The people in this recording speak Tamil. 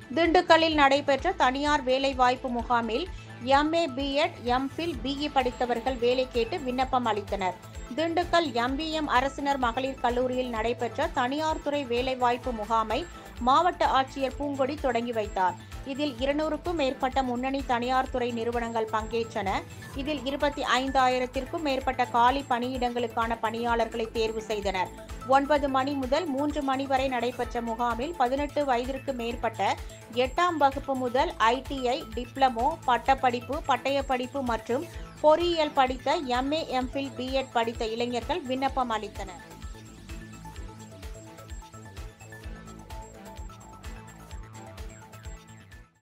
திண்டுக்கல்லில் நடைபெற்ற தனியார் வேலைவாய்ப்பு முகாமில் எம்ஏ பிஎட் எம்ஃபில் பிஇ படித்தவர்கள் வேலை கேட்டு விண்ணப்பம் அளித்தனர் திண்டுக்கல் எம்பிஎம் அரசினர் மகளிர் கல்லூரியில் நடைபெற்ற தனியார் துறை வேலைவாய்ப்பு முகாமை மாவட்ட ஆட்சியர் பூங்கொடி தொடங்கி வைத்தார் இதில் இருநூறுக்கும் மேற்பட்ட முன்னணி தனியார் துறை நிறுவனங்கள் பங்கேற்றன இதில் இருபத்தி ஐந்தாயிரத்திற்கும் மேற்பட்ட காலி பணியிடங்களுக்கான பணியாளர்களை தேர்வு செய்தனர் ஒன்பது மணி முதல் மூன்று மணி வரை நடைபெற்ற முகாமில் பதினெட்டு வயதிற்கு மேற்பட்ட எட்டாம் வகுப்பு முதல் ஐடிஐ டிப்ளமோ பட்டப்படிப்பு பட்டயப்படிப்பு மற்றும் பொறியியல் படித்த எம்ஏ எம்ஃபில் பிஎட் படித்த இளைஞர்கள் விண்ணப்பம் அளித்தனர்